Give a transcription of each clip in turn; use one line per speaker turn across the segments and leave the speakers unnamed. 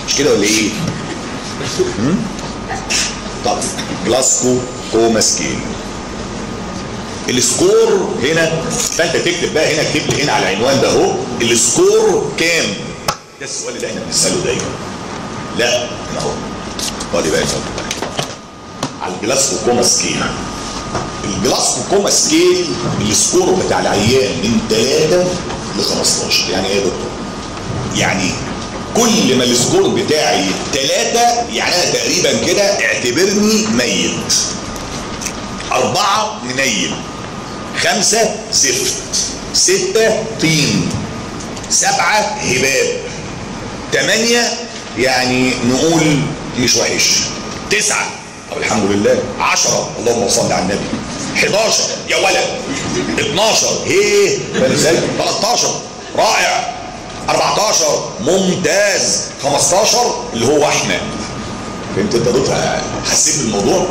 مش كده ولا ايه؟ هم؟ طب جلاسكو كوما سكيل السكور هنا فانت تكتب بقى هنا اكتب لي هنا على العنوان ده اهو السكور كام؟ ده السؤال اللي احنا بنساله دايما لا هنا اهو خلي بالك على الجلاسكو كوما سكيل الجلاسكو كوما سكيل السكور بتاع العيان من 3 ل 15 يعني ايه يا دكتور؟ يعني كل ما السكور بتاعي 3 يعني انا تقريبا كده اعتبرني ميت أربعة منيل خمسة زفت ستة طين سبعة هباب ثمانية يعني نقول مش وحش تسعة طب الحمد لله عشرة اللهم صل على النبي 11 يا ولد 12 هيه بالك ازاي 13 رائع 14 ممتاز 15 اللي هو احنا فهمت انت يا دكتور حسيت بالموضوع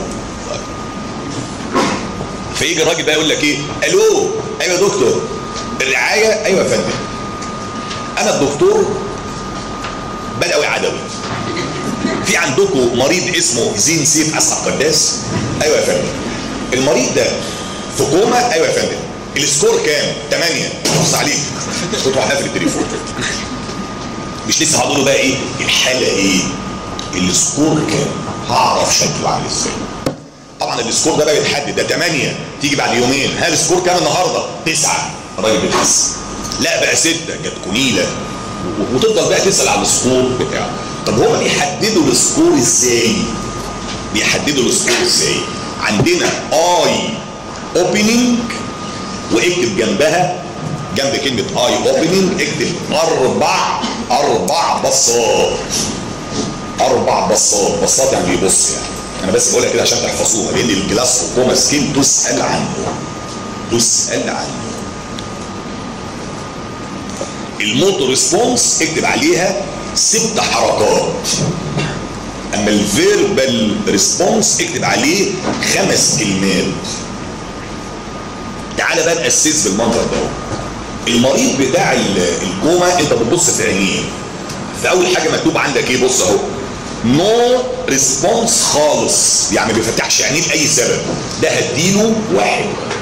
فيجي الراجل بقى يقول لك ايه الو ايوه يا دكتور الرعايه ايوه يا فندم انا الدكتور بدوي عدوي في عندكم مريض اسمه زين سيف اسحق قداس ايوه يا فندم المريض ده في كوما ايوه يا فندم السكور كام 8 بص عليك كنت واحد في التليفون مش لسه هقول له بقى ايه الحاله ايه السكور كام هعرف شكله عامل ازاي طبعا السكور ده بقى بيتحدد ده 8 تيجي بعد يومين هل السكور كام النهارده 9 الراجل بيتحس لا بقى 6 جت كنيله وتفضل بقى تسال على السكور بتاعه طب هو بيحددوا السكور ازاي بيحددوا السكور ازاي عندنا اي اوبننج واكتب جنبها جنب كلمه اي اوبننج اكتب اربع اربع بصات اربع بصات بصات يعني بيبص يعني انا بس بقولها كده عشان تحفظوها لان الجلاس كوما سكين تسال عنه تسال عنه الموتور ريسبونس اكتب عليها ست حركات اما الفيربال ريسبونس اكتب عليه خمس كلمات تعالى بقى نأسس بالمنظر ده المريض بتاع الكوما انت بتبص في عينيه فاول حاجه مكتوب عندك ايه بص اهو نو ريسبونس خالص يعني ما بيفتحش عينيه لاي سبب ده هديله واحد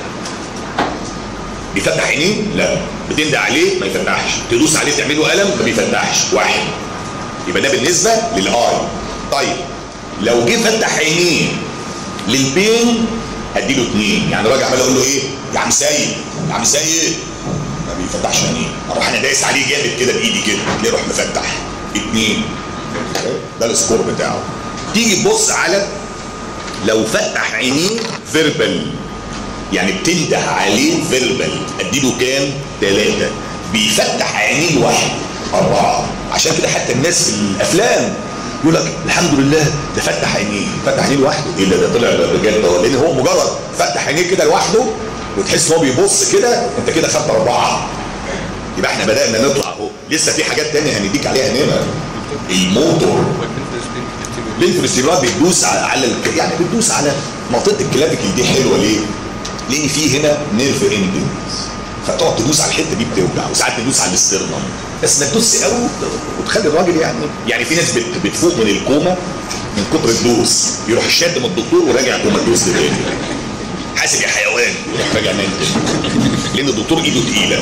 بيفتح عينيه لا بتندى عليه ما يفتحش تدوس عليه تعمل له قلم ما بيفتحش واحد يبقى ده بالنسبه للاي طيب لو جه فتح عينيه للبين هديله اثنين يعني راجع عمال اقول له ايه يا عم سيد يا عم سيد ما بيفتحش عينيه اروح انا دايس عليه جامد كده بايدي كده تلاقيه يروح مفتح اثنين ده السكور بتاعه تيجي تبص على لو فتح عينيه فيربال يعني بتنده عليه فيربال اديله كام؟ ثلاثة بيفتح عينيه لوحده أربعة عشان كده حتى الناس في الأفلام يقول لك الحمد لله ده فتح عينيه فتح عينيه لوحده ايه ده ده طلع الرجال ده لان هو مجرد فتح عينيه كده لوحده وتحس ان هو بيبص كده انت كده خدت اربعه يبقى احنا بدانا نطلع اهو لسه في حاجات تانية هنديك عليها نمر الموتور الانفرستيبرات بتدوس على الك... يعني بتدوس على منطقه الكلافيكل دي حلوه ليه؟ لان في هنا نيرف اندنس فتقعد تدوس على الحته دي بتوجع وساعات تدوس على الاسترنم بس ما تدوس قوي وتخلي الراجل يعني يعني في ناس بت... بتفوق من الكوما من كتر الدوس يروح شاد من الدكتور وراجع كوماتوز تاني حاسب يا حيوان يروح راجع نايم تاني لان الدكتور ايده تقيله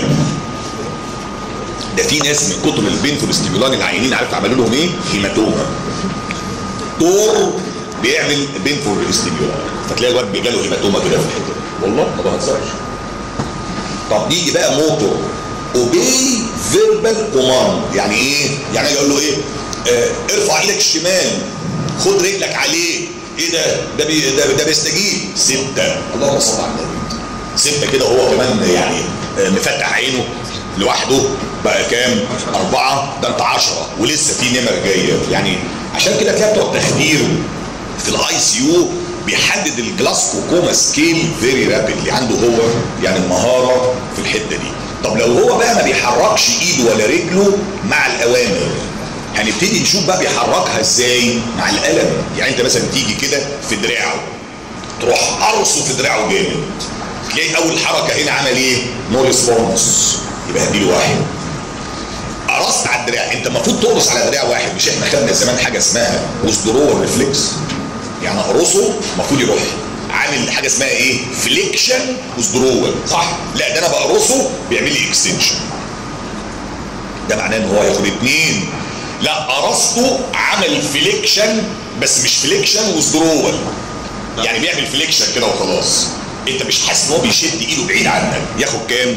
ده في ناس من كتر البنت ستيمولان العيانين عارف عملوا لهم ايه؟ هيماتوما دور بيعمل بينفور ستيمولان فتلاقي الواد بيجاله هيماتوما كده في الحته والله ما بهزرش طب نيجي بقى موتور اوبي فيربال كوماند يعني ايه؟ يعني يقول له ايه؟ آه ارفع ايدك الشمال خد رجلك عليه ايه ده؟ ده بي ده, ده بيستجيب سته اللهم صل على النبي سته كده هو كمان يعني آه مفتح عينه لوحده بقى كام؟ أربعة ده أنت عشرة ولسه في نمر جاية يعني عشان كده تلاقي بتوع التخدير في الاي سي يو بيحدد الجلاسكو كوما سكيل فيري رابيدلي عنده هو يعني المهارة في الحتة دي طب لو هو بقى ما بيحركش ايده ولا رجله مع الأوامر هنبتدي نشوف بقى بيحركها ازاي مع القلم يعني انت مثلا تيجي كده في دراعه تروح قرصه في دراعه جامد تلاقي اول حركه هنا عمل ايه؟ نو ريسبونس يبقى هديله واحد قرصت على الدراع انت المفروض تقرص على دراع واحد مش احنا خدنا زمان حاجه اسمها وذرول ريفلكس يعني اقرصه المفروض يروح عامل حاجه اسمها ايه فليكشن وذرول صح لا ده انا بقرصه بيعمل لي اكستنشن ده معناه ان هو هياخد اتنين لا قرصته عمل فليكشن بس مش فليكشن وذرول يعني بيعمل فليكشن كده وخلاص انت مش حاسس ان هو بيشد ايده بعيد عنك ياخد كام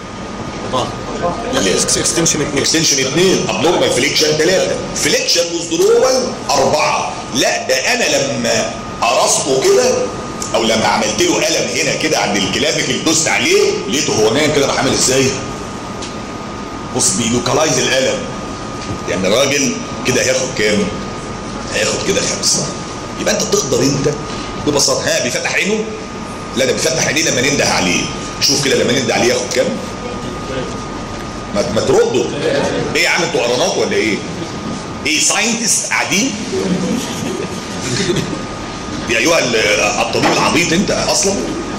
اكستنشن 2
اكستنشن 2 ابنورمال فليكشن 3 فليكشن وذرول 4 لا ده انا لما قرصته كده او لما عملت له قلم هنا كده عند الكلافيكل دوست عليه لقيته هو نايم كده راح عامل ازاي؟ بص بيلوكالايز القلم يعني الراجل كده هياخد كام؟ هياخد كده خمسه يبقى انت تقدر انت ببساطه ها بيفتح عينه؟ لا ده بيفتح عينيه لما ننده عليه شوف كده لما ننده عليه ياخد كام؟ ما ما تردوا ايه يا عم انتوا قرانات ولا ايه؟ ايه ساينتست قاعدين؟ يا ايها ال- الطبيب العبيط انت اصلا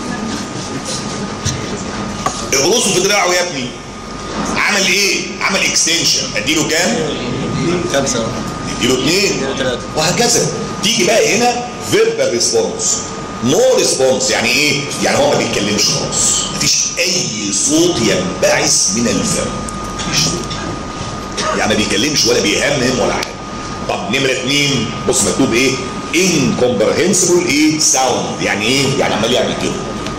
اغرسه في دراعه يا ابني عمل ايه؟ عمل اكستنشن اديله كام؟
خمسة
اديله اثنين
ثلاثة
وهكذا تيجي بقى هنا فيربال ريسبونس نو ريسبونس يعني ايه؟ يعني هو ما بيتكلمش خالص مفيش اي صوت ينبعث من الفم مفيش صوت يعني ما بيتكلمش ولا بيهمهم ولا حاجه طب نمره اثنين بص مكتوب ايه؟ incomprehensible ايه؟ ساوند يعني ايه؟ يعني عمال يعمل كده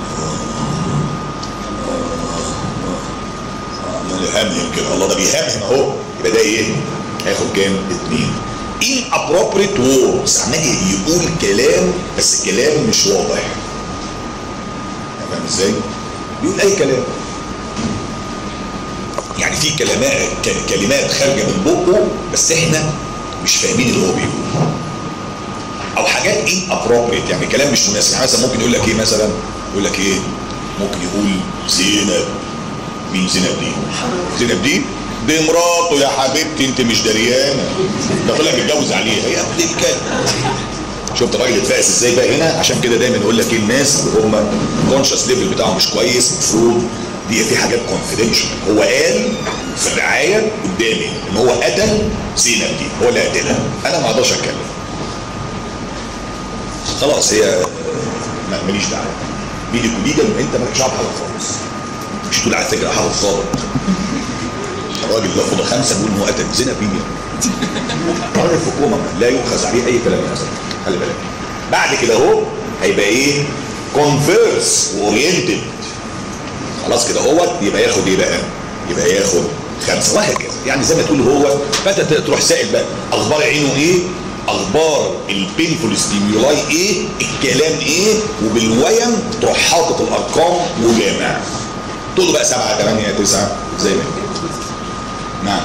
عمال يهمهم كده الله ده بيهمهم اهو يبقى ده ايه؟ هياخد كام؟ اثنين inappropriate words عمال يقول كلام بس الكلام مش واضح فاهم ازاي؟ بيقول اي كلام يعني في كلمات ك- كلمات خارجه من بقه بس احنا مش فاهمين اللي هو بيقول او حاجات ان ابروبريت يعني كلام مش مناسب يعني مثلا ممكن يقول لك ايه مثلا يقول لك ايه ممكن يقول زينب مين زينب دي زينب دي دي مراته يا حبيبتي انت مش دريانه ده طلع متجوز عليها هي دي كده شفت الراجل اتفقس ازاي بقى هنا عشان كده دايما يقول لك ايه الناس اللي هم الكونشس ليفل بتاعهم مش كويس المفروض دي في حاجات كونفيدنشال هو قال في الرعايه قدامي ان هو قتل زينب دي هو اللي قتلها انا ما اقدرش اتكلم خلاص هي ما- ماليش دعوه بيدك وبيدك انت مالكش عارف حاجه خالص مش تقول على فكره حافظ ظابط الراجل ده خد خمسه بيقول ان هو قتل زينب مين راجل في كوما لا يؤخذ عليه اي كلام يا حسن خلي بالك بعد كده اهو هيبقى ايه كونفيرس واورينتد خلاص كده هو يبقى ياخد ايه بقى يبقى ياخد خمسه وهكذا يعني زي ما تقول هو فانت ت- تروح سائل بقى اخبار عينه ايه اخبار البينفول ستيمولاي ايه الكلام ايه وبالويم تروح حاطط الارقام وجامع تقول له بقى سبعه ثمانيه تسعه زي ما كده نعم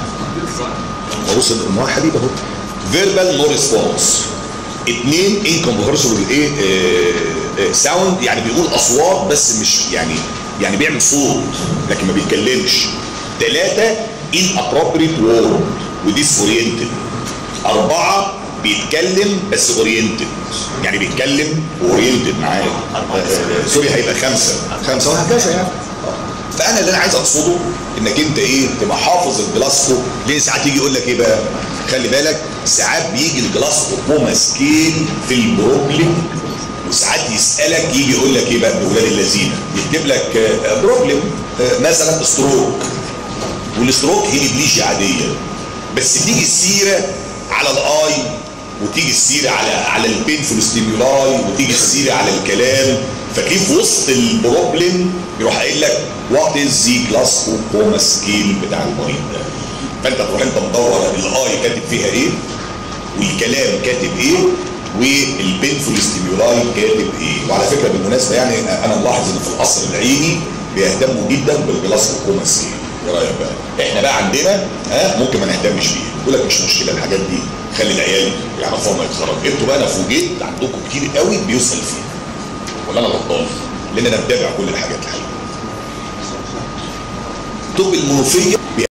بص المواد حبيبه اهو فيربال نو ريسبونس اثنين انكمبرسبل ايه ساوند يعني بيقول اصوات بس مش يعني يعني بيعمل صوت لكن ما بيتكلمش ثلاثه ان ابروبريت وورد وديس اورينتد اربعه بيتكلم بس اورينتد يعني بيتكلم اورينتد معاه آه، آه، سوري هيبقى خمسه خمسه وهكذا يعني فانا اللي انا عايز اقصده انك انت ايه تبقى حافظ الجلاسكو ليه ساعات يجي يقول لك ايه بقى خلي بالك ساعات بيجي الجلاسكو كوما سكيل في البروبلم وساعات يسالك يجي يقول لك ايه بقى ابن ولاد الذين يكتب لك آه، بروبلم آه، مثلا ستروك والستروك هي بليشي عاديه بس تيجي السيره على الاي وتيجي السيره على على البينفول ستيمولاي وتيجي السيره على الكلام فاكرين في وسط البروبلم يروح قايل لك وات از ذا جلاسكو كوما سكيل بتاع المريض ده فانت تروح انت مدور الاي كاتب فيها ايه والكلام كاتب ايه والبينفول ستيمولاي كاتب ايه وعلى فكره بالمناسبه يعني انا ملاحظ ان في القصر العيني بيهتموا جدا بالجلاسكو كوما سكيل ايه رايك بقى احنا بقى عندنا ها ممكن ما نهتمش بيه يقول لك مش مشكله الحاجات دي خلي العيال يعرفوها ما يتخرج انتوا بقى انا فوجئت عندكم كتير قوي بيسال فيها ولا انا غلطان لان انا متابع كل الحاجات الحقيقه طب المنوفيه